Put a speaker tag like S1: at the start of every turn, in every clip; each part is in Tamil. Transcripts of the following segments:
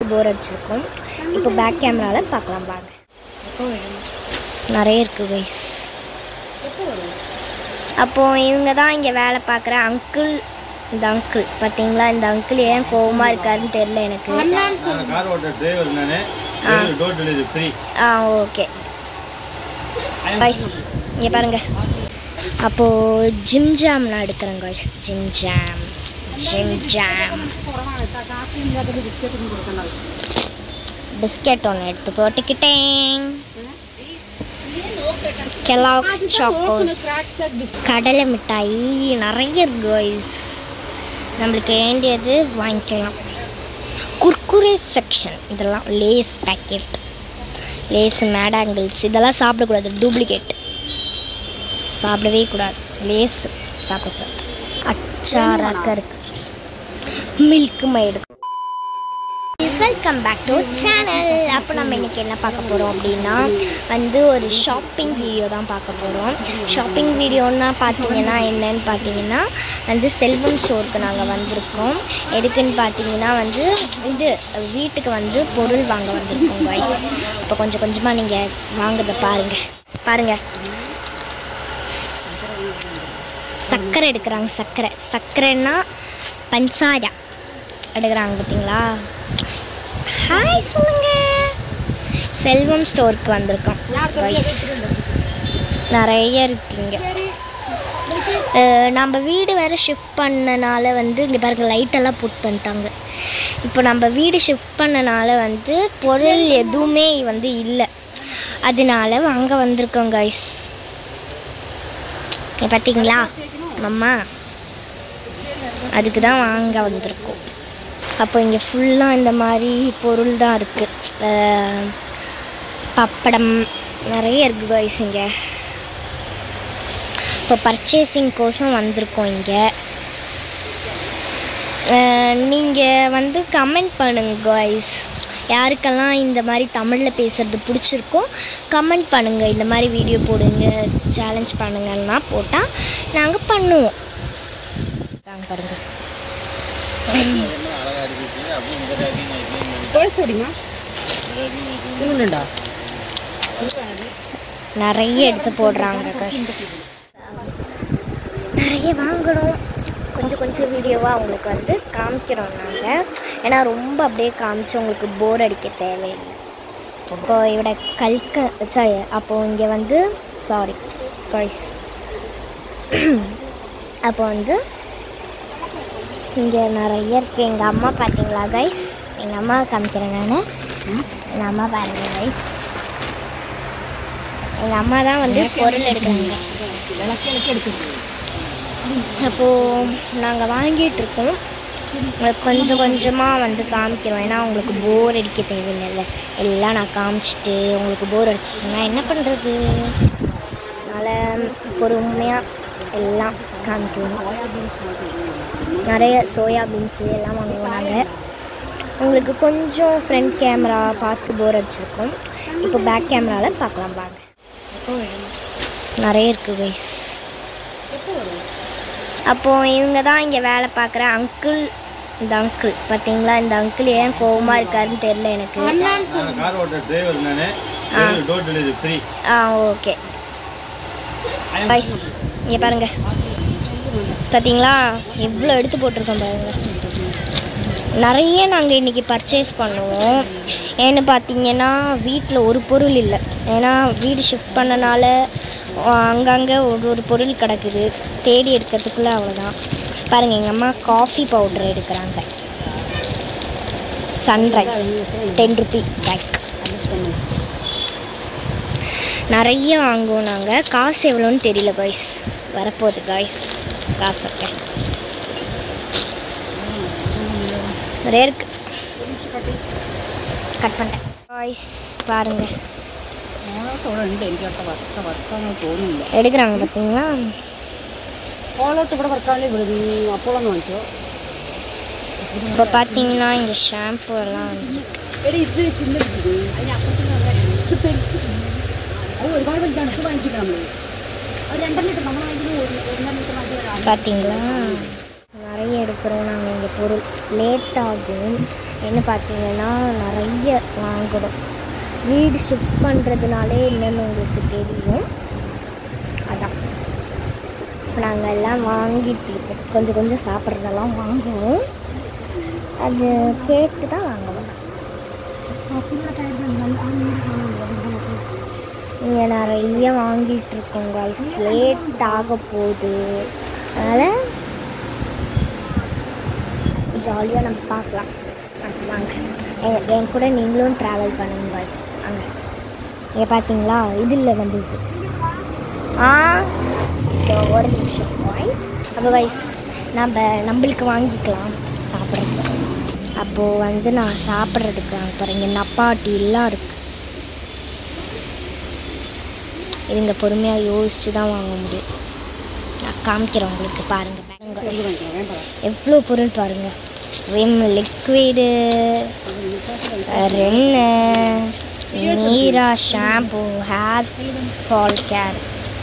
S1: போர் அடிச்சிருக்கும் இப்போ பேக் கேமராவில் பார்க்கலாம் வாங்க நிறைய இருக்குது வைஸ் அப்போது இவங்க தான் இங்கே வேலை பார்க்குற அங்கிள் இந்த அங்கிள் பார்த்தீங்களா இந்த அங்கிள் ஏன் கோவமாக இருக்காருன்னு தெரில எனக்கு
S2: நான் கார் ஓட்ட டிரைவர் நான் டோர் டெலிவரி ஃப்ரீ
S1: ஆ ஓகே காய்ஸ் இங்கே பாருங்க அப்போது ஜிம் ஜாம் நான் எடுக்கிறேன் guys Jim Jam Jim Jam biscuit ஒன்று எடுத்து போட்டுக்கிட்டேன் கெலாக்ஸ் சாக்கோஸ் கடலை மிட்டாய் நிறைய இருக்கு காய்ஸ் நம்மளுக்கு வேண்டியது வாங்கிக்கலாம் குர்குரே செக்ஷன் இதெல்லாம் லேஸ் பேக்கெட் லேஸ் மேடாங்கிள்ஸ் இதெல்லாம் சாப்பிடக்கூடாது டூப்ளிகேட் சாப்பிடவே கூடாது லேஸ் சாப்பிடக்கூடாது அச்சாராக்க இருக்கு Milkmaid welcome back to channel அப்போ நம்ம இன்னைக்கு என்ன பார்க்க போகிறோம் அப்படின்னா வந்து ஒரு ஷாப்பிங் வீடியோ தான் பார்க்க போகிறோம் ஷாப்பிங் வீடியோன்னா பார்த்தீங்கன்னா என்னன்னு பார்த்தீங்கன்னா வந்து செல்வம் ஸ்டோருக்கு நாங்கள் வந்திருக்கோம் எதுக்குன்னு பார்த்தீங்கன்னா வந்து இது வீட்டுக்கு வந்து பொருள் வாங்க வந்திருக்கோம் guys இப்போ கொஞ்சம் கொஞ்சமாக நீங்கள் வாங்குறத பாருங்கள் பாருங்கள் சர்க்கரை எடுக்கிறாங்க சர்க்கரை சர்க்கரைன்னா பஞ்சாயா எடுக்கிறாங்க பார்த்தீங்களா ஹாய் சொல்லுங்க செல்வம் ஸ்டோருக்கு வந்திருக்கோம் guys. நிறைய இருக்குங்க அஹ் நம்ம வீடு வேறு ஷிஃப்ட் பண்ணனால வந்து இங்கே பாருங்க லைட்டெல்லாம் போட்டு வந்துட்டாங்க இப்போ நம்ம வீடு ஷிஃப்ட் பண்ணனால வந்து பொருள் எதுவுமே வந்து இல்லை அதனால வாங்க வந்திருக்கோம் கைஸ் பார்த்தீங்களா அம்மா அதுக்கு தான் வாங்க வந்திருக்கோம் அப்போ இங்கே ஃபுல்லாக இந்த மாதிரி பொருள் தான் இருக்குது பப்படம் நிறைய இருக்குது காய்ஸ் இங்கே இப்போ பர்ச்சேசிங் கோசம் வந்திருக்கோம் இங்கே நீங்கள் வந்து கமெண்ட் பண்ணுங்க காய்ஸ் யாருக்கெல்லாம் இந்த மாதிரி தமிழில் பேசுகிறது பிடிச்சிருக்கோ கமெண்ட் பண்ணுங்கள் இந்த மாதிரி வீடியோ போடுங்க சேலஞ்ச் பண்ணுங்கன்னா போட்டால் நாங்கள் பண்ணுவோம் தாங்க பாருங்கள்
S2: அழகா இருக்கு அப்படி இந்த ரேக்கிங்
S3: பேசுறீங்க இல்லைண்டா
S1: நிறைய எடுத்து போடுறாங்க guys. நிறைய வாங்கணும் கொஞ்சம் கொஞ்சம் வீடியோவாக உங்களுக்கு வந்து காமிக்கிறோம் நாங்கள் ஏன்னா ரொம்ப அப்படியே காமிச்சு உங்களுக்கு போர் அடிக்க தேவையில்லை இப்போ இவட கல்க சாரி அப்போது இங்கே வந்து சாரி காய்ஸ் அப்போ வந்து இங்கே நிறைய இருக்குது எங்கள் அம்மா பார்த்தீங்களா கைஸ் எங்கள் அம்மா காமிக்கிறேன் நான் எங்கள் அம்மா பாருங்கள் கைஸ் எங்கள் அம்மா தான் வந்து பொருள் எடுக்கிறாங்க அப்போது நாங்கள் வாங்கிட்டு இருக்கோம் உங்களுக்கு கொஞ்சம் கொஞ்சமாக வந்து காமிக்கிறோம் ஏன்னா உங்களுக்கு போர் அடிக்க தேவையில்லைல்ல எல்லாம் நான் காமிச்சிட்டு உங்களுக்கு போர் அடிச்சிச்சுன்னா என்ன பண்ணுறது அதனால் பொறுமையாக எல்லாம் காமிக்கணும் நிறைய சோயா பீன்ஸு எல்லாம் வாங்குவோம் நாங்கள் உங்களுக்கு கொஞ்சம் ஃப்ரண்ட் கேமரா பார்த்து போர் அடிச்சிருக்கோம் இப்போ பேக் கேமராவில் பார்க்கலாம் வாங்க நிறைய இருக்குது வைஸ் அப்போது இவங்க தான் இங்கே வேலை பார்க்குற அங்கிள் இந்த அங்கிள் பார்த்தீங்களா இந்த அங்கிள் ஏன் கோவமாக இருக்காருன்னு தெரில எனக்கு
S2: நான் கார் ஓட்ட டிரைவர் நான் டோர் டெலிவரி ஃப்ரீ
S1: ஆ ஓகே வைஸ் இங்கே பாருங்க பார்த்தீங்களா எவ்வளோ எடுத்து போட்டிருக்கோம் பாருங்க நிறைய நாங்கள் இன்றைக்கி பர்ச்சேஸ் பண்ணுவோம் ஏன்னு பார்த்தீங்கன்னா வீட்டில் ஒரு பொருள் இல்லை ஏன்னா வீடு ஷிஃப்ட் பண்ணனால அங்கங்கே ஒரு ஒரு பொருள் கிடக்குது தேடி எடுக்கிறதுக்குள்ளே அவ்வளோதான் பாருங்கள் எங்கள் அம்மா காஃபி பவுடர் எடுக்கிறாங்க சன்ரைஸ் டென் ருபி பேக் நிறைய வாங்குவோம் நாங்கள் காசு எவ்வளோன்னு தெரியல காய்ஸ் வரப்போகுது காய்ஸ் காசு இருக்கேன் நிறைய இருக்கு கட் பண்ணிட்டேன் காய்ஸ் பாருங்க
S3: ഉണ്ട് എനിക്ക് അത്ര വർക്ക് വർക്കാന്ന് തോന്നുന്നില്ല
S1: எடுக்கிறாங்க பார்த்தீங்களா
S3: ഓളോട്ട് ഇവിടെ വർക്കാണെങ്കിൽ ഇവിടെ അപ്പോളൊന്ന് വാങ്ങിച്ചോ
S1: இப்போ பார்த்தீங்கன்னா இங்கே ஷாம்பு எல்லாம் வந்து
S3: എടി ഇത് ചിന്ന ഇത് ഇത് പെരുസ് അത് ഒരുപാട് വലുതാണ് ഇത് വാങ്ങിക്കണം നമ്മൾ ഒരു രണ്ടര ലിറ്റർ നമ്മൾ വാങ്ങിക്കുന്നത് ഒരു ഒന്നര ലിറ്റർ വാങ്ങിച്ചു വരാം
S1: பார்த்தீங்களா நிறைய எடுக்கிறோம் நாங்கள் இங்கே பொருள் லேட் ஆகும் என்ன பார்த்தீங்கன்னா நிறைய வாங்குறோம் வீடு ஷிஃப்ட் பண்ணுறதுனாலே என்னென்னு உங்களுக்கு தெரியும் அதான் இப்போ நாங்கள் எல்லாம் வாங்கிட்டு இருக்கோம் கொஞ்சம் கொஞ்சம் சாப்பிட்றதெல்லாம் வாங்குவோம் அது கேட்டு தான் வாங்குவோம் இங்கே நிறைய வாங்கிட்டு இருக்கோம் guys லேட் ஆக போகுது அதனால் ஜாலியாக நம்ம பார்க்கலாம் அது வாங்க எ- என் கூட நீங்களும் ட்ராவல் பண்ணுங்க பாய்ஸ் அங்கே இங்கே பார்த்தீங்களா இது இல்லை நம்மளுக்கு ஆ இதோ ஒரு நிமிஷம் பாய்ஸ் அப்போ பாய்ஸ் நம்ம நம்மளுக்கு வாங்கிக்கலாம் சாப்பிட்றதுக்கு அப்போது வந்து நான் சாப்பிட்றதுக்கு வாங்க போகிறேன் இங்கே நப்பாட்டி எல்லாம் இருக்குது இதுங்க பொறுமையாக யோசித்து தான் வாங்க முடியும் நான் காமிக்கிறேன் உங்களுக்கு பாருங்கள் பாருங்க எவ்வளோ பொருள் பாருங்கள் விம் லிக்விடு ரென்னு நீரா ஷாம்பு ஹேர் ஃபால் கேர்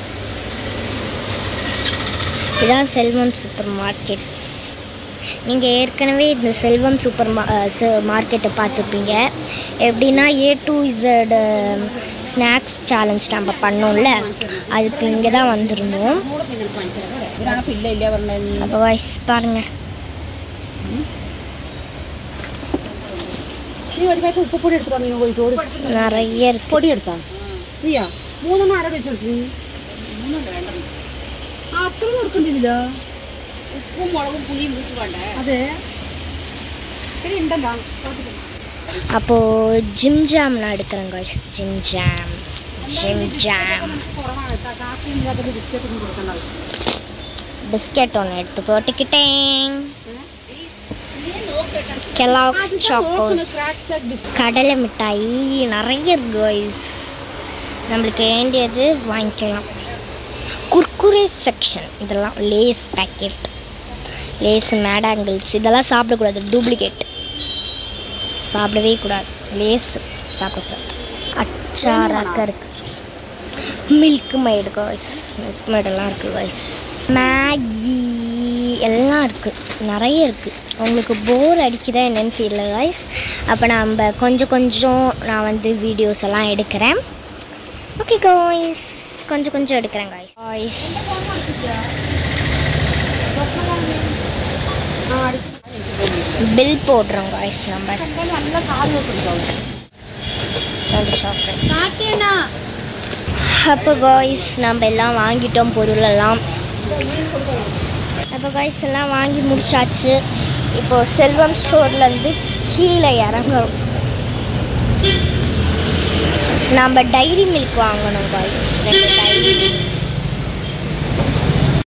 S1: இதான் செல்வம் சூப்பர் மார்க்கெட்ஸ் நீங்கள் ஏற்கனவே இந்த செல்வம் சூப்பர் மா மார்க்கெட்டை பார்த்துருப்பீங்க எப்படின்னா A to Z snacks challenge நம்ம பண்ணோம்ல அதுக்கு இங்கே தான் வந்திருந்தோம்
S3: ഇതിനാണ് ഇല്ല ഇല്ല പറഞ്ഞത്
S1: அப்போ வாய்ஸ் பாருங்கள்
S3: നീ ഒരു പാക്ക് ഉപ്പപ്പൊടി എടുത്തിട്ടോ നീ കോഴിക്കോട്
S1: நிறைய இருக்கு
S3: പൊടി എടുത്താ നീയാ മൂന്നെണ്ണം ആരാ വെച്ചെടുത്തു ആ അത്ര കൊടുക്കണ്ടില്ല ഉപ്പും മുളകും പുളിയും വീട്ടിൽ വേണ്ടേ അതെ പിന്നെ ഉണ്ടല്ലോ
S1: அப்போது ஜிம் ஜாம் நான் எடுக்கிறேன் guys Jim Jam Jim Jam
S3: കുറവാണ് കാപ്പിയും ഇല്ലാത്ത ബിസ്ക്കറ്റ് ഒന്നും കൊടുക്കണ്ട
S1: பிஸ்கெட் ஒன்று எடுத்து போட்டுக்கிட்டேன் கெலாக்ஸ் சாக்கோஸ் கடலை மிட்டாய் நிறைய இருக்கு guys. நம்மளுக்கு வேண்டியது வாங்கிக்கலாம் குர்குரே செக்ஷன் இதெல்லாம் லேஸ் பேக்கெட் லேஸ் மேடாங்கிள்ஸ் இதெல்லாம் சாப்பிடக்கூடாது டூப்ளிகேட் சாப்பிடவே கூடாது லேஸ் சாப்பிடக்கூடாது அச்சாராக்க இருக்கு மில்க் மைடு காய்ஸ் மில்க் மைடெல்லாம் இருக்குது காய்ஸ் மேகி எல்லாம் இருக்குது நிறைய இருக்குது உங்களுக்கு போர் அடிக்குதா என்னன்னு தெரியல காய்ஸ் அப்போ நம்ம கொஞ்சம் கொஞ்சம் நான் வந்து வீடியோஸ் எல்லாம் எடுக்கிறேன் ஓகே காய்ஸ் கொஞ்சம் கொஞ்சம் எடுக்கிறேன் காய்ஸ் காய்ஸ் பில் போடுறோம் காய்ஸ் நம்ம
S3: നല്ല കാല് നോക്കുന്നുണ്ടോ
S1: ரெண்டு சாக்லேட்
S3: കാട്ടിയണ്ണ
S1: அப்போ காய்ஸ் நம்ம எல்லாம் வாங்கிட்டோம் பொருளெல்லாம் அப்போ காய்ஸ் எல்லாம் வாங்கி முடிச்சாச்சு இப்போ செல்வம் ஸ்டோர்லேருந்து கீழே இறங்குறோம் நம்ம டைரி மில்க் வாங்கணும் காய்ஸ் ரெண்டு டைரி மில்க்